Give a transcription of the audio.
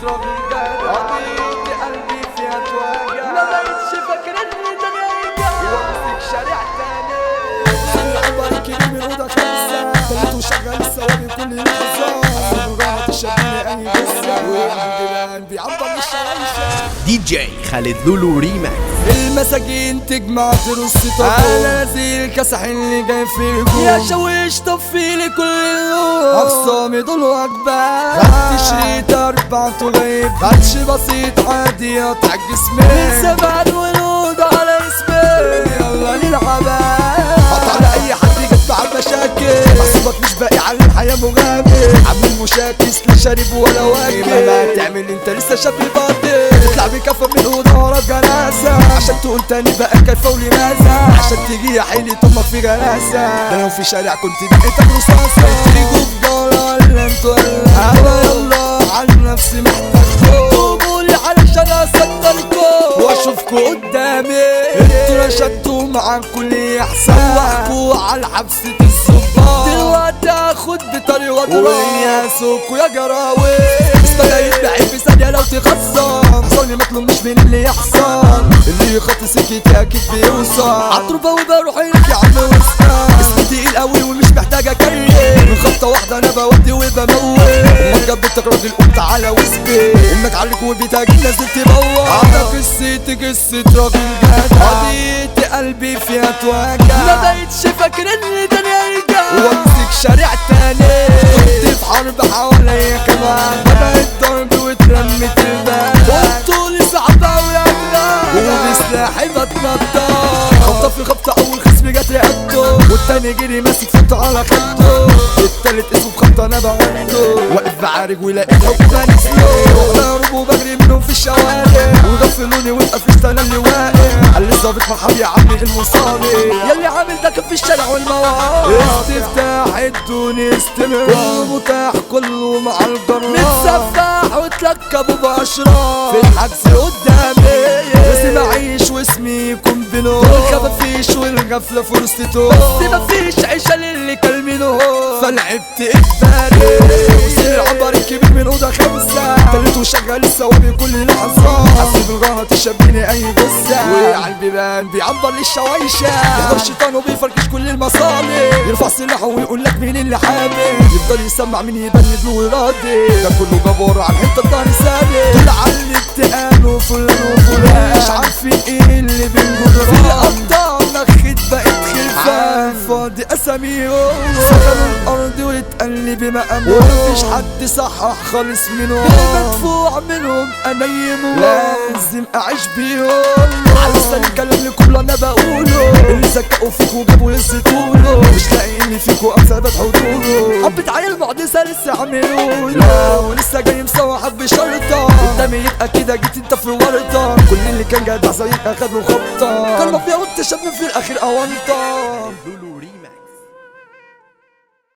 راجل جدع قضيت قلبي فيها توجع ما بقتش فاكر اني تاني هيجع وامسك شارع تاني خلي عمرك يرمي اوضه خمسه خليته شغال الثوابي كل لحظه المراهة تشبهني اي قصه وعندي بان بيعبر الشرايشه دي جي خالد لولو ريماكس المساجين تجمع ترص انا زي الكسح اللي جاي في الجو يا شويش طفي لي كل اللون اخصامي دول وجبات خدت شريط اربع غيب خدش بسيط عادي قطع جسمي من زمان ولود على اسمي يلا نلعبها قطع لاي حد يقطع مشاكل محسوبك مش باقي على الحياه مغامر عامل مشاكس لا شارب ولا واكل مهما تعمل انت لسه شاب باطل تطلع بكفه من اوضه ورا جنازه عشان تقول تاني بقى كيف ولماذا عشان تيجي يا حيلي تمك في جنازه ده لو في شارع كنت دقيتك رصاصه تيجوا في ضلال ولا انتوا ولا انا يلا عن نفسي محتاجكم قومولي علشان اصدركم واشوفكم قدامي انتوا نشدتوا مع كل احسان وحكوا على حبسة الظباط دلوقتي اخد بطريق واضرب وياسوك ويا جراوي استغيت بعيد في ثانية لو تخصم حصلني مطلوب مش من اللي يحصل اللي يخطي سكتي اكيد بيوصل عالطربة وبروح لك يا عم وسام اسمي تقيل قوي ومش محتاج اكيف من خبطة واحدة انا بودي وبموت امك جبتك راجل قوم تعالى واسبي انك عليك وبيتك نازل تبوظ عندك قصتي قصة راجل جدع قضيت قلبي فيها توجع ما بقتش فاكر ان تاني هيرجع وامسك شارع تاني كنت في حرب حواليا كمان بدأت ضرب واترمت الباب قلتوا لي صعبة ويا وبسلاحي بتنطط خبطة في خبطة أول خصم جت رقبته والتاني جري ماسك فوته على خدته التالت اسمه بخبطة أنا بعدته واقف بعارج ولقيت حب تاني سلو بهرب وبجري منهم في الشوارع وغفلوني واتقفشت أنا اللي واقف قال لي الظابط مرحب يا عمي المصابي يلي عامل ده كان في الشارع والمواقف استفتاح الدنيا استمر كله متاح كله مع الجرار متسفح وتلكبوا بأشرار في الحجز قدامي لازم أعيش واسمي يكون بنور الخفافيش والغفلة فرصته بس مفيش عيشة للي كلمينه فلعبت إجباري وسير عبر الكبير من أوضة خمسة تلت وشغل الثوابي كل لحظة حسيب الغاها تشبيني أي جثة وعلى البيبان بيعبر للشوايشة يحضر الشيطان وبيفركش كل المصالح يرفع سلاحه ويقول لك مين اللي حامل يفضل يسمع مين يبند له ويراضي ده كله جبار على الحتة الضهر سالي دول على الاتقال وفلان وفلان مش عارفين ايه اللي بينجر في الأبطال نخت بقت خلفان فاضي أساميهم سكنوا الأرض واتقل بمقام ومفيش حد صحح خالص منهم المدفوع منهم أنيمهم لازم أعيش بيهم على لسان الكلام اللي كله أنا بقوله اللي زكقوا فيك وجابوا يثبتوله مش لاقيين فيكوا أمثابة حضوره حبة عيل معجزة لسه عاملوله ولسه جاي مسوحك بشرطة قدامي يبقى كده جيت انت في ورطة كل اللي كان جدع زيك أخد له خبطة كلمة فيها وانت شاب في الأخير أونطة